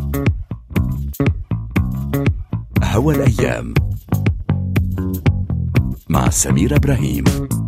هوى الأيام مع سمير إبراهيم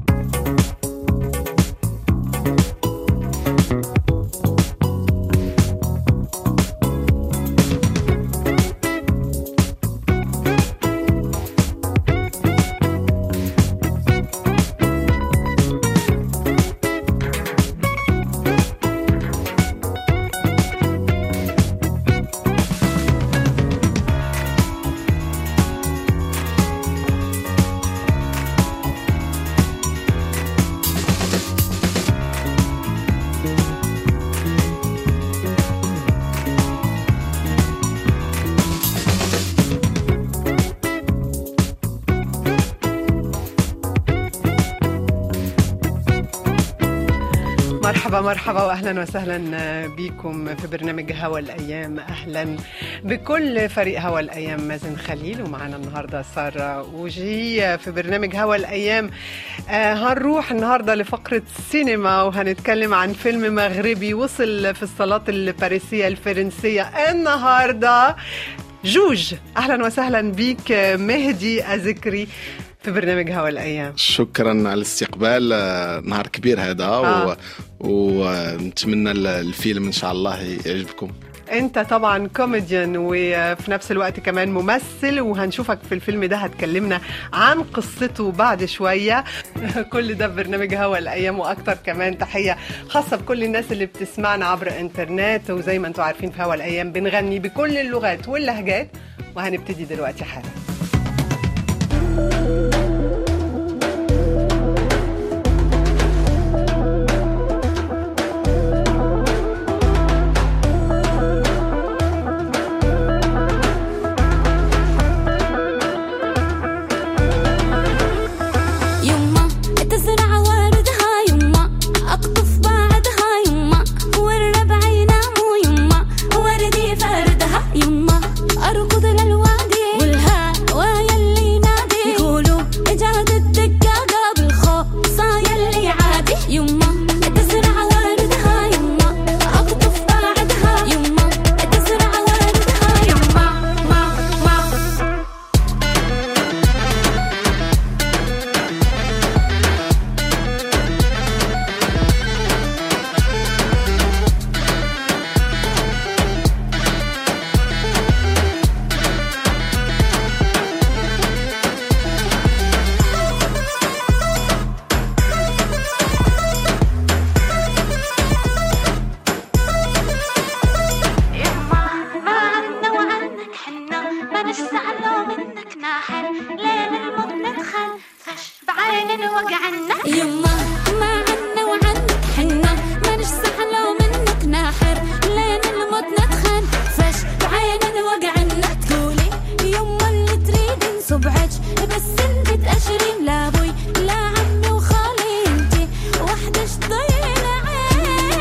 مرحبا مرحبا واهلا وسهلا بكم في برنامج هوا الايام اهلا بكل فريق هوا الايام مازن خليل ومعنا النهارده ساره وجي في برنامج هوا الايام آه هنروح النهارده لفقره سينما وهنتكلم عن فيلم مغربي وصل في الصالات الباريسيه الفرنسيه النهارده جوج اهلا وسهلا بيك مهدي ازكري في برنامج هوا الايام شكرا على الاستقبال آه، نهار كبير هذا آه. و... ونتمنى ال- الفيلم ان شاء الله يعجبكم انت طبعا كوميديان وفي نفس الوقت كمان ممثل وهنشوفك في الفيلم ده هتكلمنا عن قصته بعد شوية كل ده في برنامج هوا الأيام وأكتر كمان تحية خاصة بكل الناس اللي بتسمعنا عبر انترنت وزي ما انتم عارفين في هوا الأيام بنغني بكل اللغات واللهجات وهنبتدي دلوقتي حالا يما تزرع وردها يما أقطف بعدها يما والربع يناموا يما وردي فردها يما أركض للوادي والهوا يلي ينادي يقولوا إجاد الدقاقة بالخوصة يلي عادي يما تزرع وردها يما أقطف بعدها يما تزرع وردها يما ما ما يما ما عنا وعنك حنا ما نستعلو منك ناحر لين الموت ندخل فش بعين وقعنا يما ما عنا وعنك حنا ما نستعلو منك ناحر لين الموت ندخل فش بعين وقعنا تقولي يما اللي تريد نصبعك بس انت تأشرين لا ابوي لا عمي وخالي انتي وحدش ضيل عين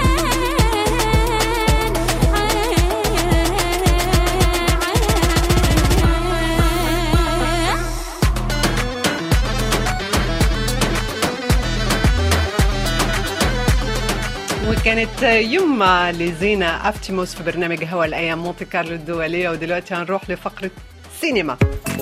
عين وكانت يما لزينة أفتيموس في برنامج هوا الأيام مونتي كارلو الدولية ودلوقتي هنروح لفقرة سينما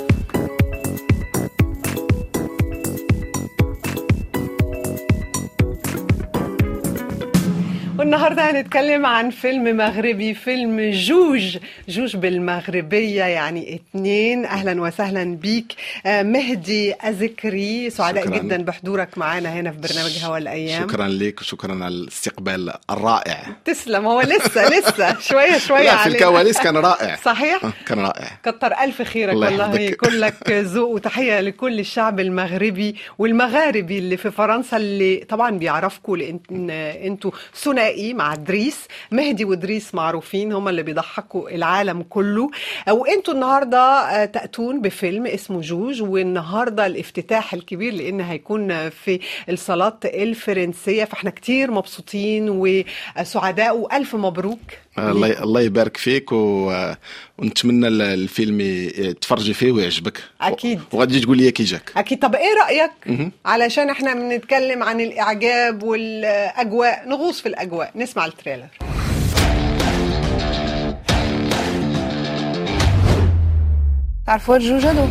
والنهارده هنتكلم عن فيلم مغربي فيلم جوج جوج بالمغربية يعني اتنين أهلا وسهلا بيك آه، مهدي أزكري سعداء شكراً. جدا بحضورك معانا هنا في برنامج هوا الأيام شكرا لك وشكرا على الاستقبال الرائع تسلم هو لسه لسه شوية شوية لا في علينا. الكواليس كان رائع صحيح آه، كان رائع كتر ألف خيرك الله والله يحفظك. كلك ذوق وتحية لكل الشعب المغربي والمغاربي اللي في فرنسا اللي طبعا بيعرفكوا لأن انتوا ثنائي مع دريس مهدي ودريس معروفين هم اللي بيضحكوا العالم كله وانتوا النهارده آه، تأتون بفيلم اسمه جوج والنهارده الافتتاح الكبير لأن هيكون في الصالات الفرنسية فاحنا كتير مبسوطين وسعداء وألف مبروك آه، الله الله يبارك فيك و... ونتمنى ال- الفيلم ي- تفرجي فيه ويعجبك أكيد. و- وغادي تقول لي كي جاك اكيد طب ايه رايك علشان احنا بنتكلم عن الاعجاب والاجواء نغوص في الاجواء نسمع التريلر تعرفوا الجوج هادو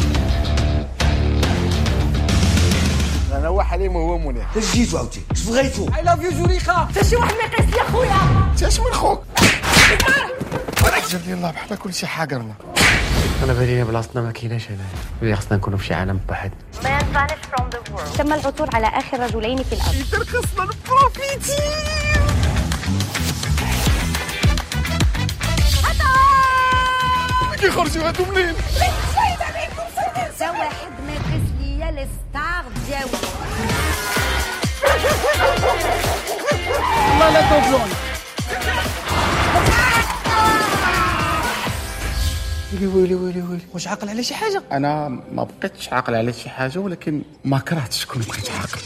انا هو حليم وهو منير اش جيتو عاوتاني اش بغيتو اي لاف يو زريخه حتى شي واحد ما يقيس لي خويا اش من خوك جل الله بحال كل شي حاقرنا انا بالي بلاصتنا ما كايناش هنا اللي خصنا نكونوا في شي عالم بوحدنا تم العثور على آخر رجلين في الأرض كيخرجوا هادو منين حتى واحد ما يقيس ليا لي ستار ديالو ويلي ويلي ويلي ويلي واش عاقل على شي حاجه انا ما بقيتش عاقل على شي حاجه ولكن ما كرهتش تكون بقيت عاقل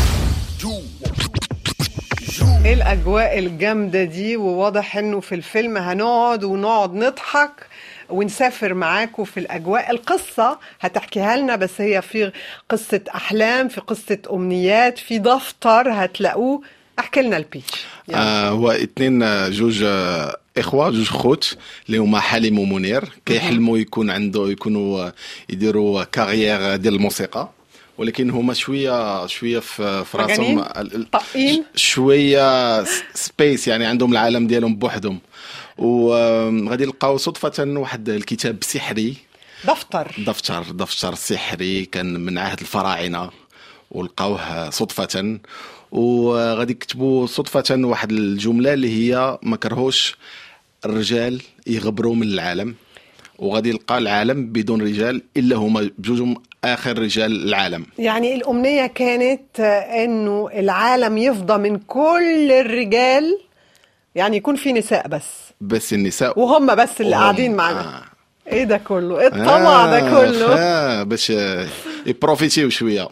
ايه الاجواء الجامده دي وواضح انه في الفيلم هنقعد ونقعد نضحك ونسافر معاكم في الاجواء القصه هتحكيها لنا بس هي في قصه احلام في قصه امنيات في دفتر هتلاقوه احكي لنا البيتش يلا. آه هو اثنين آه، جوج آه، اخوه جوج خوت اللي هما حليم ومنير كيحلموا يكون عنده يكونوا آه، يديروا كارير ديال الموسيقى ولكن هما شويه شويه في في راسهم مجانين؟ ال- ال- طاقين؟ شويه س- سبيس يعني عندهم العالم ديالهم بوحدهم وغادي يلقاو صدفه واحد الكتاب سحري دفتر دفتر دفتر سحري كان من عهد الفراعنه ولقاوه صدفه وغادي يكتبوا صدفه واحد الجمله اللي هي ما كرهوش الرجال يغبروا من العالم وغادي يلقى العالم بدون رجال الا هما بجوجهم اخر رجال العالم يعني الأمنية كانت آه، إنه العالم يفضى من كل الرجال يعني يكون في نساء بس بس النساء وهم بس اللي وهم- قاعدين معنا آه. ايه ده كله ايه الطمع ده كله آه باش آه، يبروفيتيو شويه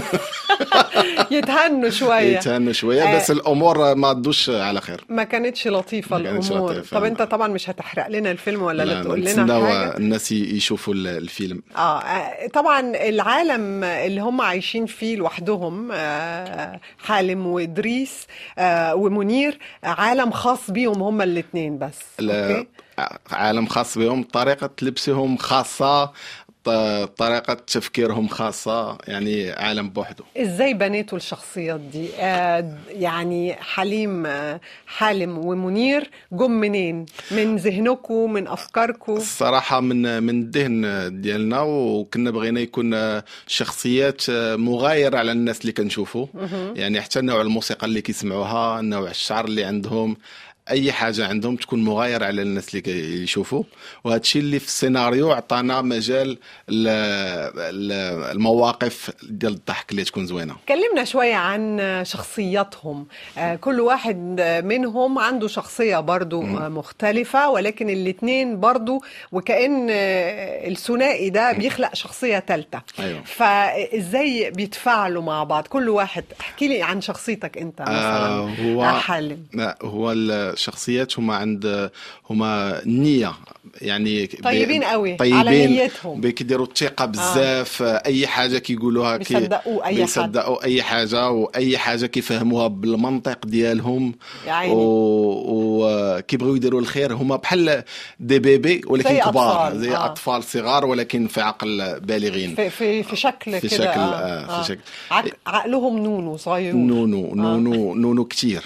يتهنوا شوية يتهنوا شويه آه. بس الامور ما تدوش على خير ما كانتش لطيفة ما كانتش الأمور لطيفة. طب أنت طبعا مش هتحرق لنا الفيلم ولا لا تقول لنا نتسناو حاجة الناس يشوفوا ال- الفيلم آه آه، طبعا العالم اللي هم عايشين فيه لوحدهم آه، حالم وإدريس آه، ومنير عالم خاص بيهم هم الاتنين بس ال- أوكي عالم خاص بهم طريقة لبسهم خاصة ط- طريقة تفكيرهم خاصة يعني عالم بوحده ازاي بنيتوا الشخصيات دي آه يعني حليم آه حالم ومنير جم منين من ذهنكم من افكاركم الصراحة من من الذهن ديالنا وكنا بغينا يكون شخصيات مغايرة على الناس اللي كنشوفوا يعني حتى نوع الموسيقى اللي كيسمعوها نوع الشعر اللي عندهم اي حاجه عندهم تكون مغايره على الناس اللي كيشوفوا وهذا الشيء اللي في السيناريو عطانا مجال ل- ل- المواقف ديال الضحك اللي تكون زوينه كلمنا شوية عن شخصياتهم آه كل واحد منهم عنده شخصية برضو آه مختلفة ولكن الاتنين برضو وكأن آه الثنائي ده بيخلق شخصية تالتة أيوة. فازاي بيتفاعلوا مع بعض كل واحد احكي لي عن شخصيتك انت مثلا آه هو آه حالم لا هو الشخصيات هما عند هما النية يعني بي- طيبين قوي، طيبين على نيتهم. بي- كيديروا الثقة بزاف آه. أي حاجة كيقولوها كي- بيصدقوا أي حد. بيصدقوا أي حاجة وأي حاجة كيفهموها بالمنطق ديالهم يا عيني. وكيبغيو يديروا الخير هما بحال دي بيبي ولكن زي كبار أطفال، زي آه. أطفال صغار ولكن في عقل بالغين في في في شكل في كده شكل- آه. آه، في شكل. عق- عقلهم نونو صغير نونو نونو نونو كتير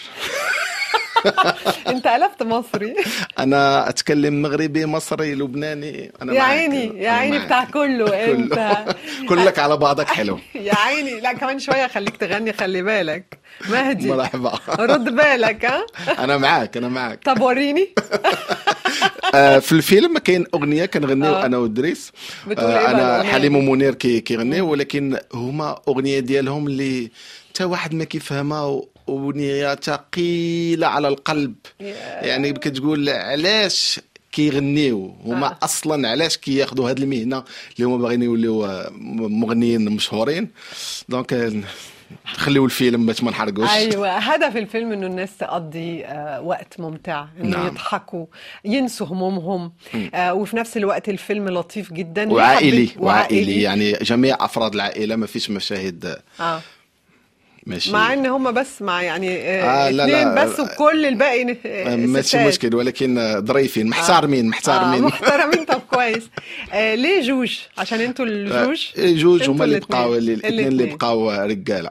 انت قلبت مصري انا اتكلم مغربي مصري لبناني انا يا معك. عيني أنا يا عيني معك. بتاع كله انت كله. كلك على بعضك حلو يا عيني لا كمان شويه خليك تغني خلي بالك مهدي مرحبا رد بالك ها انا معك انا معك طب وريني آه، في الفيلم كاين اغنيه كنغنيو آه. انا ودريس بتقول إيه بقى انا الأغنية حليم دي؟ ومنير كي كيغنيو ولكن هما اغنيه ديالهم اللي حتى واحد ما كيفهمها اغنيه ثقيله على القلب يعني كتقول علاش كيغنيو هما آه. اصلا علاش كياخذوا هذه المهنه اللي هما باغيين يوليو آه، مغنيين مشهورين دونك آه، خليو الفيلم باش ما نحرقوش ايوه هدف الفيلم انه الناس تقضي آه، وقت ممتع انه نعم. يضحكوا ينسوا همومهم آه، وفي نفس الوقت الفيلم لطيف جدا ليه وعائلي حبيت- وعائلي يعني جميع افراد العائله ما فيش مشاهد اه ماشي مع ان هم بس مع يعني آه، آه لا، اثنين لا. بس وكل الباقي ن- آه، ماشي ستات. مشكل ولكن آه، ظريفين محترمين آه محترمين محترمين طب كويس آه ليه جوج عشان انتوا الجوج إيه، جوج انتوا هما اللي الاتنين. بقاو اللي- الاثنين اللي الاتنين. بقاو رجاله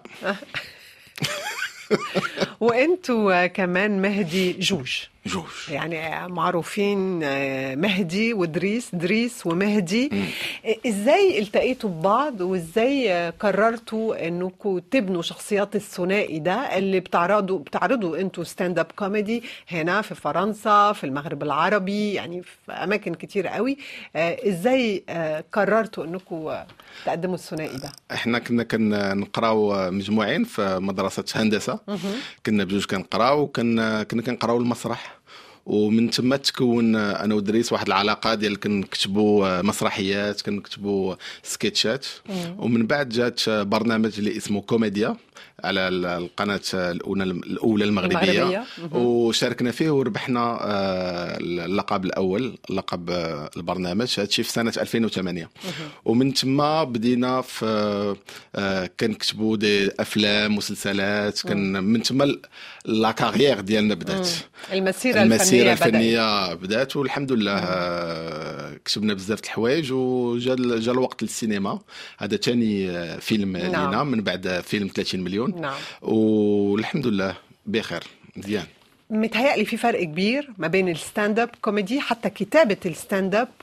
وانتوا كمان مهدي جوج جوج يعني معروفين آه، مهدي ودريس دريس ومهدي ازاي التقيتوا ببعض وازاي آه، قررتوا انكم تبنوا شخصيات الثنائي ده اللي بتعرضوا بتعرضوا انتوا ستاند اب كوميدي هنا في فرنسا في المغرب العربي يعني في اماكن كتير قوي آه، ازاي آه، قررتوا انكم آه، تقدموا الثنائي ده احنا كنا كنقراو مجموعين في مدرسه هندسه كنا بجوج كنقراو وكنا كنا كنقراو المسرح ومن تما تكون انا ودريس واحد العلاقه ديال كنكتبوا مسرحيات كنكتبوا سكتشات ومن بعد جات برنامج اللي اسمه كوميديا على ال- القناه الاولى الاولى المغربيه, المغربية. وشاركنا فيه وربحنا آه، اللقب الاول لقب آه، البرنامج هادشي في سنه 2008 ومن تما بدينا في آه، كنكتبوا دي افلام مسلسلات كان من تما ال- لا كارير ديالنا بدات المسيره, المسيره الفنيه بدأت. الفنيه بدات والحمد لله آه، كتبنا بزاف د الحوايج وجا ال- جا الوقت للسينما هذا ثاني آه، فيلم نعم. لينا من بعد فيلم 30 مليون نعم. والحمد لله بخير مزيان متهيألي في فرق كبير ما بين الستاند اب كوميدي حتى كتابة الستاند اب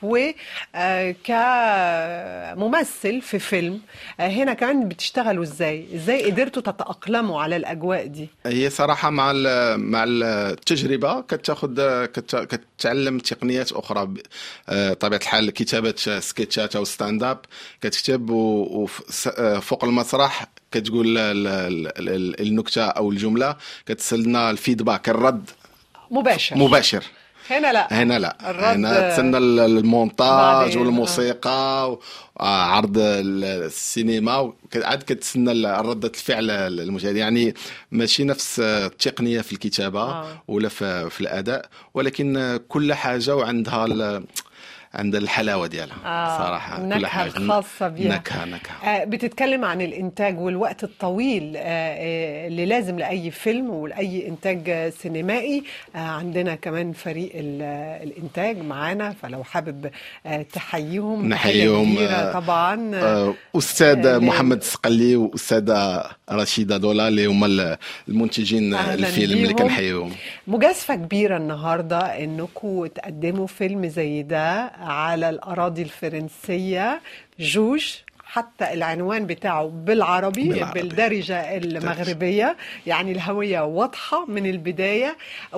وكممثل في فيلم آه، هنا كمان بتشتغلوا ازاي؟ ازاي قدرتوا تتأقلموا على الأجواء دي؟ هي صراحه مع ال- مع التجربه كتاخذ كت- كتعلم تقنيات اخرى ب- آه، طبيعه الحال كتابه سكتشات او ستاند اب كتكتب وفوق المسرح كتقول ال- ال- ال- النكته او الجمله كتسلنا الفيدباك الرد مباشر مباشر هنا لا هنا لا الرد هنا تسنى ال- المونتاج بعدين، والموسيقى وعرض ال- السينما وك- عاد كتسنى ال- ردة الفعل المشاهد يعني ماشي نفس التقنية في الكتابة آه. ولا في, في الأداء ولكن كل حاجة وعندها ال- عندها الحلاوة ديالها آه، صراحة كل النكهة حاجة الخاصة بيها. نكهة نكهة آه، بتتكلم عن الإنتاج والوقت الطويل آه، آه، اللي لازم لأي فيلم ولأي إنتاج آه، سينمائي آه، عندنا كمان فريق ال- آه، الإنتاج معانا فلو حابب آه، تحييهم تحية نحييهم كبيرة آه، طبعا آه، استاذ آه، محمد السقلي واستاذه رشيده دولا اللي هما ال- المنتجين أهلاً الفيلم اللي بيهم. كنحييهم مجازفة كبيرة النهاردة انكم تقدموا فيلم زي ده على الأراضي الفرنسية جوج حتى العنوان بتاعه بالعربي, بالعربي. بالدرجة المغربية يعني الهوية واضحة من البداية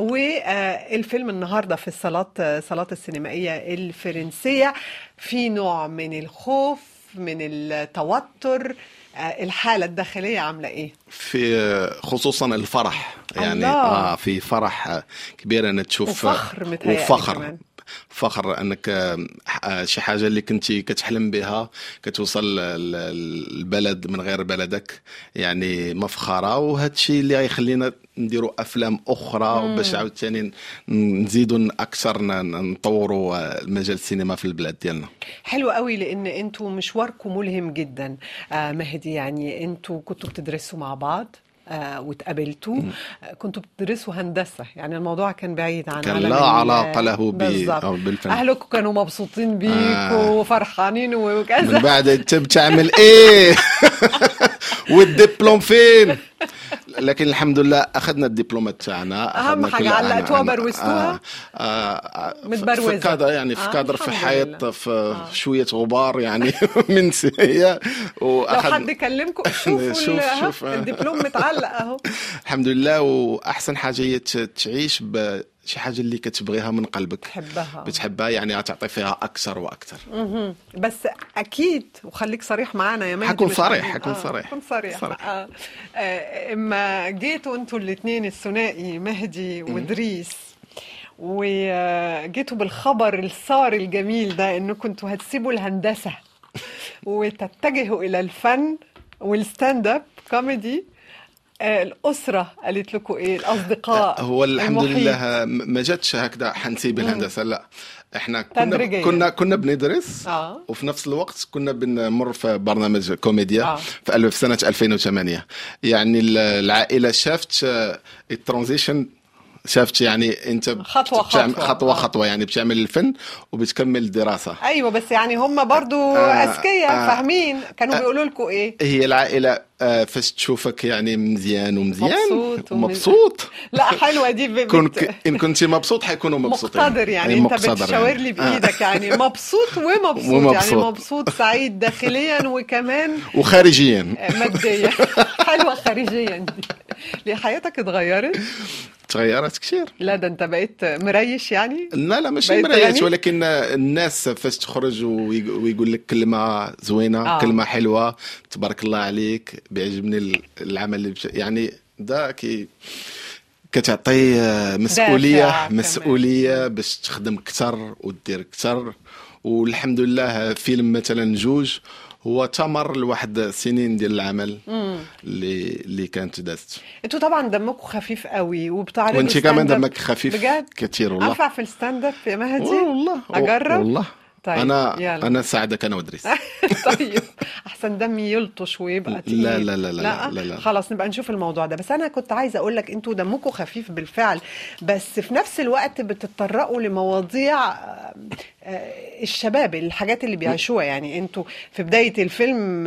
والفيلم النهاردة في الصالات صالات السينمائية الفرنسية في نوع من الخوف من التوتر آه، الحالة الداخلية عاملة ايه؟ في خصوصا الفرح يعني الله. اه في فرح آه، كبير انك تشوف وفخر متهيألي وفخر كمان. فخر انك آه، آه، شي حاجه اللي كنتي كتحلم بها كتوصل ل- البلد من غير بلدك يعني مفخره وهذا الشيء اللي غيخلينا نديروا افلام اخرى باش عاوتاني نزيدوا اكثر ن- نطوروا آه، المجال السينما في البلاد ديالنا حلو قوي لان انتوا مشواركم ملهم جدا آه مهدي يعني انتوا كنتوا بتدرسوا مع بعض آه واتقابلتوا آه كنتوا بتدرسوا هندسه يعني الموضوع كان بعيد عن كان عالم لا ال- علاقة له ب- بالظبط. أو بالفن. اهلكم كانوا مبسوطين بيك آه. وفرحانين وكذا من بعد انت بتعمل ايه والدبلوم فين لكن الحمد لله اخذنا الدبلومات تاعنا أهم أخذنا حاجة كل- علقتوها أنا- بروزتوها؟ آه آه متبروزة. في كادر يعني في آه، كادر في الحمد حيط لله. في شويه غبار يعني من سنيه لو واخذ حد كلمكم شوفوا شوف- ال- ها، شوف، آه. الدبلوم متعلق اهو الحمد لله واحسن حاجه هي ت- تعيش بشي حاجه اللي كتبغيها من قلبك تحبها. بتحبها يعني غتعطي فيها اكثر واكثر مهم. بس اكيد وخليك صريح معانا يا مهدي حكون مش صريح، عايزين- حكون آه، صريح. حكون صريح, صريح. آه. آه. اما جيتوا انتوا الاثنين الثنائي مهدي ودريس وجيتوا بالخبر الصار الجميل ده انكم انتوا هتسيبوا الهندسه وتتجهوا الى الفن والستاند اب كوميدي آه الاسره قالت لكم ايه الاصدقاء هو الحمد المحيط. لله م- ما جاتش هكذا حنسيب الهندسه لا احنا كنا تدريجياً. كنا كنا بندرس آه. وفي نفس الوقت كنا بنمر في برنامج كوميديا آه. في ألف- في سنه 2008 يعني ال- العائله شافت آه، الترانزيشن شافت يعني انت خطوة بتعمل- خطوة. خطوه آه. خطوه يعني بتعمل الفن وبتكمل الدراسه ايوه بس يعني هم برضو آه، اذكياء آه. فاهمين كانوا بيقولوا لكم ايه هي العائله آه، فاش تشوفك يعني مزيان ومزيان مبسوط ومز- مبسوط لا حلوه دي ب- كن بت... ان كنت مبسوط حيكونوا مبسوطين مقتدر يعني أي انت مقتدر بتشاور يعني. لي آه. بايدك يعني مبسوط ومبسوط, ومبسوط. يعني مبسوط سعيد داخليا وكمان وخارجيا ماديا حلوه خارجيا دي ليه حياتك اتغيرت تغيرت كثير لا ده انت بقيت مريش يعني لا لا ماشي بقيت مريت غني؟ ولكن الناس فاش تخرج ويق- ويقول لك كلمه زوينه آه. آه. كلمه حلوه تبارك الله عليك بيعجبني ال- العمل اللي بش... يعني ده كي كتعطي آه، مسؤوليه دافع كمان. مسؤوليه باش تخدم اكثر ودير اكثر والحمد لله فيلم مثلا جوج هو تمر لواحد سنين ديال العمل اللي اللي كانت دازت انتوا طبعا دمكم خفيف قوي وبتعرضوا وانت كمان stand up. دمك خفيف بجد كتير والله انفع في الستاند اب يا مهدي والله اجرب والله طيب انا يلا. انا ساعدك انا وادريس طيب احسن دمي يلطش ويبقى تقيل لا لا لا لا لا لا لا. خلاص نبقى نشوف الموضوع ده بس انا كنت عايزه اقول لك انتوا دمكم خفيف بالفعل بس في نفس الوقت بتتطرقوا لمواضيع آه، آه، الشباب الحاجات اللي بيعيشوها يعني انتوا في بدايه الفيلم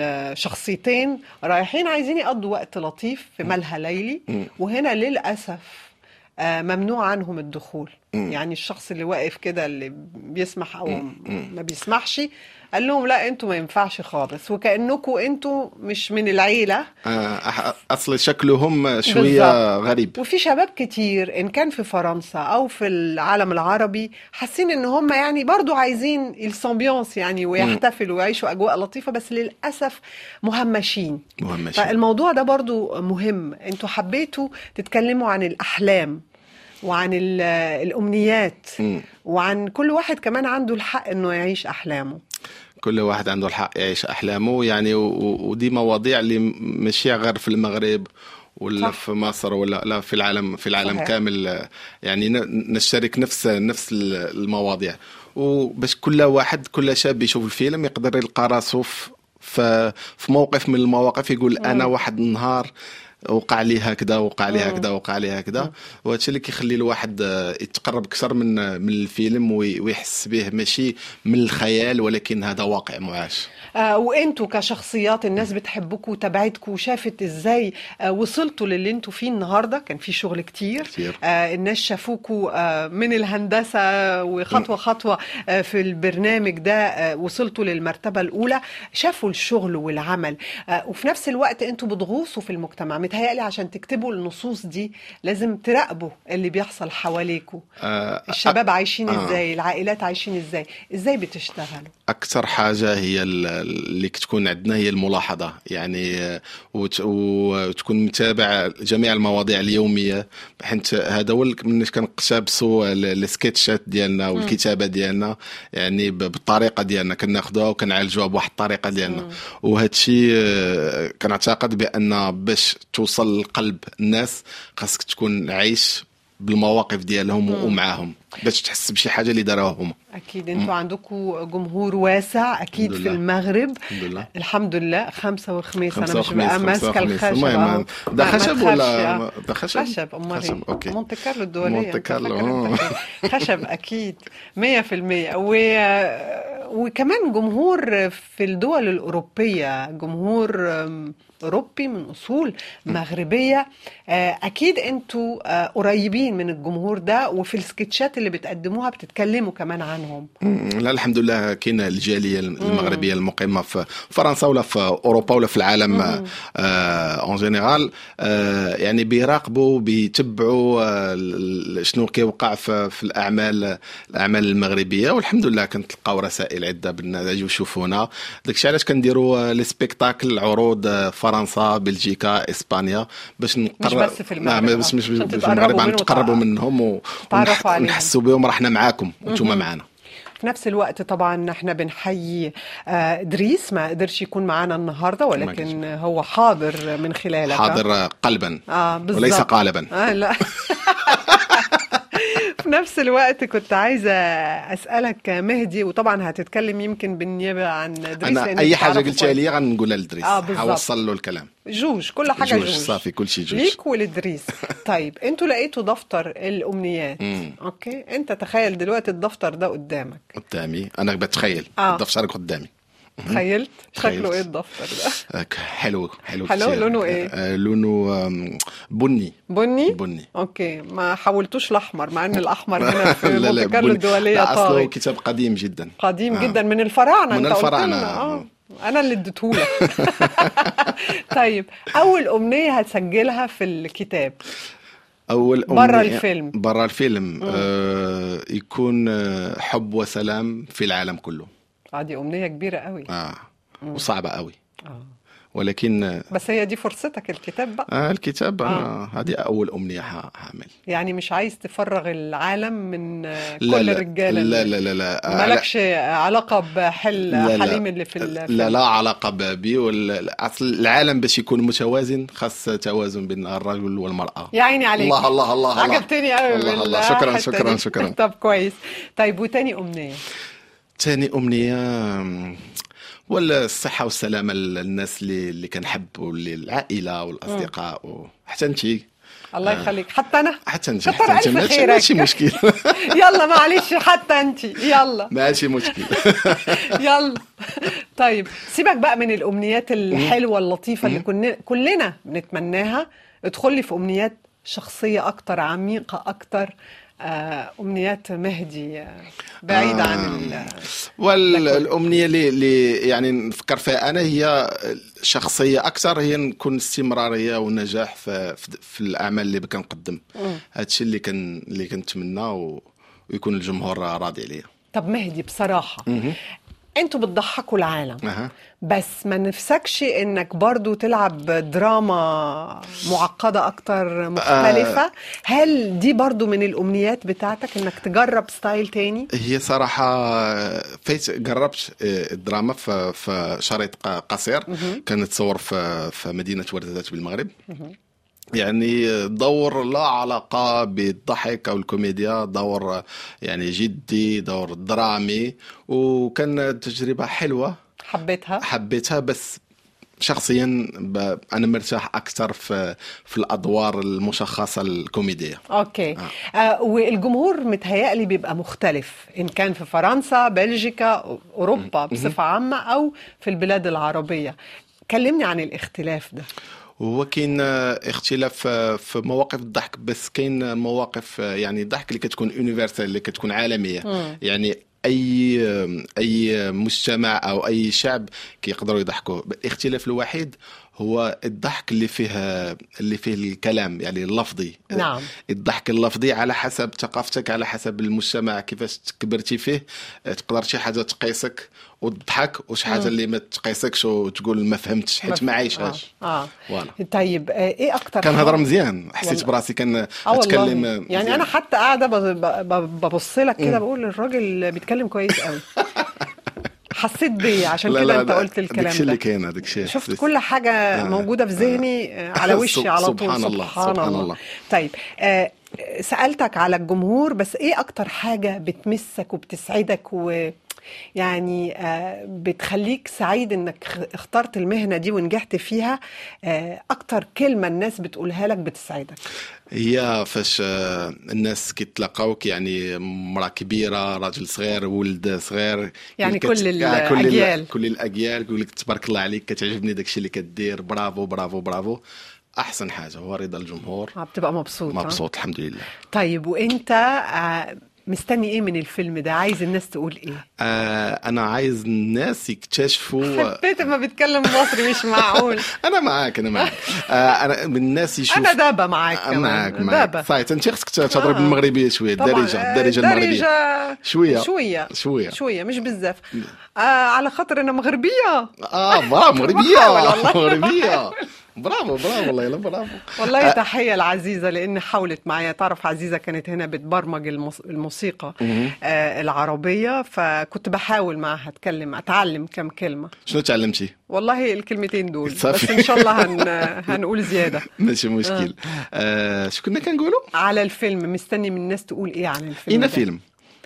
الشخصيتين رايحين عايزين يقضوا وقت لطيف في ملهى ليلي وهنا للاسف آه، ممنوع عنهم الدخول يعني الشخص اللي واقف كده اللي بيسمح او ما بيسمحش قال لهم لا انتوا ما ينفعش خالص وكانكم انتوا مش من العيله آه، أح- اصل شكلهم شويه بالظبط. غريب وفي شباب كتير ان كان في فرنسا او في العالم العربي حاسين ان هم يعني برضو عايزين السامبيونس يعني ويحتفلوا ويعيشوا اجواء لطيفه بس للاسف مهمشين مهمشين. فالموضوع ده برضو مهم انتوا حبيتوا تتكلموا عن الاحلام وعن ال- الامنيات مم. وعن كل واحد كمان عنده الحق انه يعيش احلامه كل واحد عنده الحق يعيش احلامه يعني و- و- ودي مواضيع اللي ماشي غير في المغرب ولا صح. صح. في مصر ولا لا في العالم في العالم صحيح. صحيح. كامل آه، يعني ن- نشترك نفس نفس ال- المواضيع وباش كل واحد كل شاب يشوف الفيلم يقدر يلقى راسه في في في موقف من المواقف يقول انا واحد النهار وقع لي هكذا وقع لي هكذا وقع لي هكذا وهذا الشيء اللي كيخلي الواحد آه، يتقرب اكثر من من الفيلم وي- ويحس به ماشي من الخيال ولكن هذا واقع معاش آه وانتوا كشخصيات الناس بتحبكم وتابعتكم وشافت ازاي آه وصلتوا للي انتوا فيه النهارده كان في شغل كتير, كتير. آه الناس شافوكوا آه من الهندسه وخطوه خطوه آه في البرنامج ده آه وصلتوا للمرتبه الاولى شافوا الشغل والعمل آه وفي نفس الوقت انتوا بتغوصوا في المجتمع متهيألي عشان تكتبوا النصوص دي لازم تراقبوا اللي بيحصل حواليكوا آه، الشباب عايشين آه. ازاي العائلات عايشين ازاي ازاي بتشتغلوا اكثر حاجه هي ال- اللي كتكون عندنا هي الملاحظه يعني آه، وت- وتكون متابع جميع المواضيع اليوميه حيت هذا هو اللي ملي كنقتبسوا ال- السكتشات ديالنا والكتابه ديالنا يعني ب- بالطريقه ديالنا كناخذوها وكنعالجوها بواحد الطريقه ديالنا وهذا الشيء آه، كنعتقد بان باش توصل لقلب الناس خاصك تكون عايش بالمواقف ديالهم ومعاهم باش تحس بشي حاجه اللي داروها هما اكيد انتوا عندكم جمهور واسع اكيد الحمد في لله. المغرب الحمد لله. الحمد لله خمسة وخميس انا خمسة مش وخميس، بقى خمسة ماسكه وخميس. الخشب المهم، أهو. ده ما- ما خشب تخافش ولا- يا. ده خشب؟ خشب امال خشب، ايه أوكي. مونte كارلو الدوليه مونte أنت كارلو، فاكر أنت آه. إيه؟ خشب اكيد 100% و... وكمان جمهور في الدول الاوروبيه جمهور أم، اوروبي من اصول مغربيه آه، اكيد انتوا آه، قريبين من الجمهور ده وفي السكتشات اللي بتقدموها بتتكلموا كمان عنهم مم، لا الحمد لله كاين الجاليه المغربيه المقيمه في فرنسا ولا في اوروبا ولا في العالم اون جينيرال يعني بيراقبوا بيتبعوا آه، ال- ال- شنو كيوقع في, في الاعمال الاعمال المغربيه والحمد لله كنتلقاو رسائل عده بالناس يجوا يشوفونا داكشي علاش كنديروا لي سبيكتاكل عروض آه، فرنسا بلجيكا اسبانيا باش نقرب بس في المغرب، نعم بس آه. مش عشان في تتقربوا المغرب عم منهم نتقربوا وتع- منهم و- تعرفوا ونح- عليهم. ونحسوا بهم راحنا معاكم وانتم معنا في نفس الوقت طبعا احنا بنحيي آه، ادريس ما قدرش يكون معانا النهارده ولكن هو حاضر من خلالك حاضر قلبا اه بالظبط وليس قالبا آه لا في وفي نفس الوقت كنت عايزه اسالك مهدي وطبعا هتتكلم يمكن بالنيابه عن دريس انا لأنك اي حاجه تعرفه قلتها كويس. لي غنقولها لدريس آه، بالظبط. حوصل له الكلام جوج كل حاجه جوج، جوج, صافي، كل شيء جوج. ليك ولدريس طيب انتوا لقيتوا دفتر الامنيات مم. اوكي انت تخيل دلوقتي الدفتر ده قدامك قدامي انا بتخيل آه. الدفتر قدامي تخيلت تخيلت. شكله ايه الدفتر ده آه، ك- حلو حلو حلو؟ كتير. لونه إيه؟ آه، لونه آم، بني بني بني اوكي ما حولتوش الاحمر مع ان الاحمر هنا في لا لا مونte كارلو بني. الدوليه لا اصله طاغي كتاب قديم جدا قديم آه. جدا من الفراعنه من انت قلت الفراعنة. لنا اه انا اللي اديتهولك طيب اول امنيه هتسجلها في الكتاب اول برا أمنية- الفيلم. برا الفيلم آه يكون آه، حب وسلام في العالم كله اه دي امنيه كبيره قوي اه وصعبه قوي آه. ولكن آه، بس هي دي فرصتك الكتاب بقى آه الكتاب آه. هذه اول امنيه ح- هعمل يعني مش عايز تفرغ العالم من آه، لا كل لا الرجاله لا اللي- لا لا لا مالكش علاقه بحل لا لا. حليم اللي في الفيلم لا لا علاقه بي ولا اصل العالم باش يكون متوازن خاص توازن بين الرجل والمراه يا عيني عليك الله الله الله الله عجبتني قوي الله الله شكرا بالحتة شكرا دي. شكرا طب كويس طيب وتاني امنيه ثاني امنيه أم، ولا الصحه والسلامه للناس اللي اللي كنحب واللي العائله والاصدقاء وحتى انت الله يخليك حتى انا حتى انت كتر حتى انت ألف ماشي خيرك. ماشي مشكل يلا معلش حتى انت يلا ماشي مشكل يلا طيب سيبك بقى من الامنيات الحلوه اللطيفه اللي كنا كلنا بنتمناها ادخل لي في امنيات شخصيه اكتر عميقه اكتر آه، امنيات مهدي آه، بعيده عن ال- والامنيه اللي اللي يعني نفكر فيها انا هي شخصيه اكثر هي نكون استمراريه ونجاح في في, في الاعمال اللي كنقدم هذا الشيء اللي كان اللي كنتمنى و... ويكون الجمهور راضي عليه طب مهدي بصراحه انتوا بتضحكوا العالم أها. بس ما نفسكش انك برضو تلعب دراما معقدة اكتر مختلفة هل دي برضو من الامنيات بتاعتك انك تجرب ستايل تاني هي صراحة فايت جربت آه، الدراما في في شريط ق- قصير كان تصور في في مدينة وردات بالمغرب يعني دور لا علاقة بالضحك أو الكوميديا دور يعني جدي دور درامي وكان تجربة حلوة حبيتها حبيتها بس شخصيا ب... أنا مرتاح أكثر في في الأدوار المشخصة الكوميدية اوكي آه والجمهور متهيألي بيبقى مختلف ان كان في فرنسا بلجيكا اوروبا بصفة عامة او في البلاد العربية كلمني عن الاختلاف ده هو كاين آه، اختلاف آه، في مواقف الضحك بس كاين مواقف آه، يعني الضحك اللي كتكون يونيفرسال اللي كتكون عالميه يعني اي آه، اي مجتمع او اي شعب كيقدروا يضحكوا الاختلاف الوحيد هو الضحك اللي فيه اللي فيه الكلام يعني اللفظي نعم. الضحك اللفظي على حسب ثقافتك على حسب المجتمع كيفاش كبرتي فيه آه، تقدر شي حاجه تقيسك وتضحك وشي حاجه اللي ما تقيسكش وتقول ما فهمتش حيت ما عايشهاش اه, آه. فوالا. طيب آه ايه اكتر كان حاجة- هضر مزيان حسيت والله. براسي كان اه اتكلم والله يعني مزيان. انا حتى قاعده ب- ب- ببص لك كده بقول الراجل بيتكلم كويس قوي حسيت بيه عشان لا كده لا انت لا قلت الكلام داكشي اللي ده كاين هذاك الشيء شفت كل حاجة موجودة في ذهني آه، على وشي على طول سبحان الله، سبحان سبحان الله الله. طيب آه، سألتك على الجمهور بس ايه اكتر حاجة بتمسك وبتسعدك و يعني آه، بتخليك سعيد انك خ- اخترت المهنة دي ونجحت فيها آه، اكتر كلمة الناس بتقولها لك بتسعدك هي فاش آه، الناس كيتلاقاوك يعني مرأة كبيرة راجل صغير ولد صغير يعني كت- كل آه، كل ال- الأجيال. كل الاجيال يقول لك تبارك الله عليك كتعجبني داكشي اللي كدير برافو برافو برافو احسن حاجه هو رضا الجمهور آه، بتبقى مبسوط ها؟ مبسوط الحمد لله طيب وانت آه، مستني ايه من الفيلم ده عايز الناس تقول ايه آه انا عايز الناس يكتشفوا حبيت ما بيتكلم مصري مش معقول انا معاك انا معاك آه انا من الناس يشوف انا دابا معاك آه، كمان. معاك معاك دابا صحيح انت خصك تهضر آه. بالمغربيه شويه طبعاً، الدارجه آه، الدارجه المغربيه الدارجة شويه شوية شويه شوية مش بزاف آه على خاطر انا مغربية اه برافو مغربيه بحاول والله، مغربيه برافو برافو والله يلا برافو والله تحية لعزيزة لأن حاولت معايا تعرف عزيزة كانت هنا بتبرمج الموس- الموسيقى آه العربية فكنت بحاول معها أتكلم أتعلم كم كلمة شنو تعلمتي؟ والله الكلمتين دول صافي. بس إن شاء الله هن هنقول زيادة ماشي مشكل آه شو كنا كنقولوا؟ على الفيلم مستني من الناس تقول إيه عن الفيلم اين ده. فيلم؟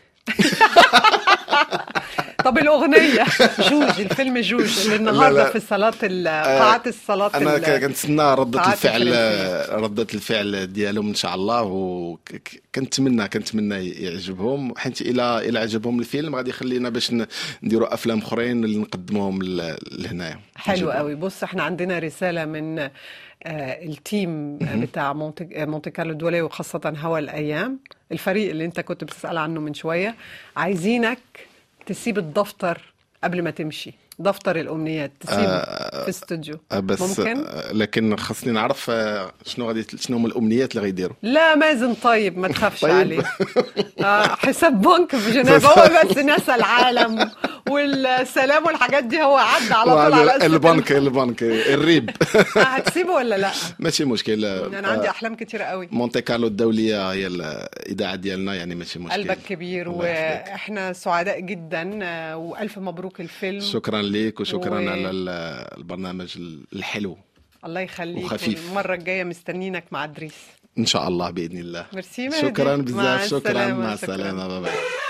طب الأغنية جوج الفيلم جوج اللي النهاردة لا. في الصلاة ال- قاعات الصلاة انا ال- ك- كنتسنى ردة ساعات الفعل الفرنسية. ردة الفعل ديالهم ان شاء الله وكنتمنى كنتمنى يعجبهم حيت الى الى عجبهم الفيلم غادي يخلينا باش ن- نديروا افلام اخرين اللي نقدموهم ل- لهنايا حلو عجبهم. قوي بص احنا عندنا رسالة من آه، التيم بتاع مونتي آه، مونتي كارلو الدولية وخاصة هوا الأيام الفريق اللي انت كنت بتسأل عنه من شوية عايزينك تسيب الدفتر قبل ما تمشي دفتر الأمنيات تسيبه في استوديو آه، بس ممكن؟ آه، لكن خاصني نعرف آه، شنو غادي شنو هما الامنيات اللي غيديروا لا مازن طيب ما تخافش طيب. عليه آه حساب بنك في جنيف هو بس نسى العالم والسلام والحاجات دي هو عدى على طول على قصة البنك البنك الريب ال- هتسيبه ولا لا؟ ماشي مشكل انا عندي احلام كتيرة قوي مونتي كارلو الدوليه هي الاذاعه ديالنا يعني ماشي مشكل قلبك كبير الله يخليك. واحنا سعداء جدا آه، والف مبروك الفيلم شكرا ليك وشكرا و- على ال- البرنامج الحلو الله يخليك وخفيف. المره الجايه مستنينك مع ادريس ان شاء الله باذن الله ميرسي مهدي. شكرا مع بزاف شكرا السلامة، مع شكراً. السلامه باي باي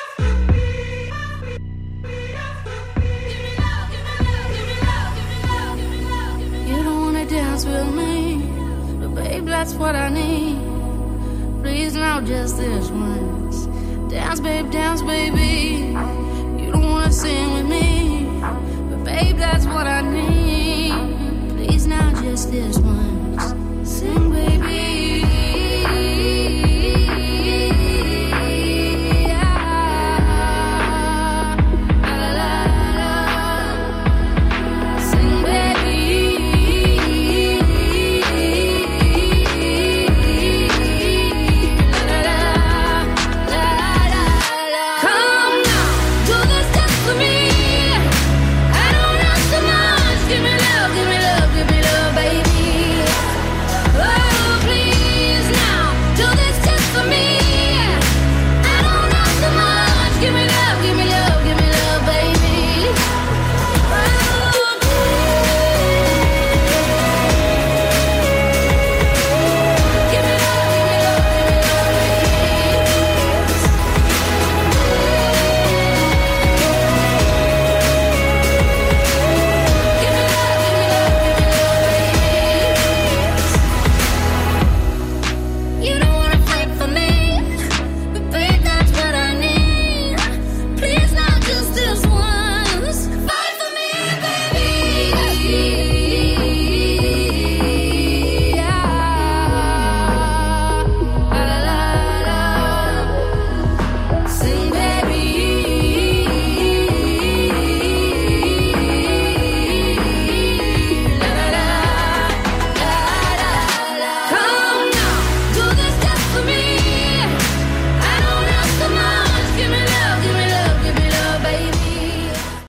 You don't wanna dance with me, but babe, that's what I need. Please now, just this once. Dance, babe, dance, baby. You don't wanna sing with me, but babe, that's what I need. Please now, just this once.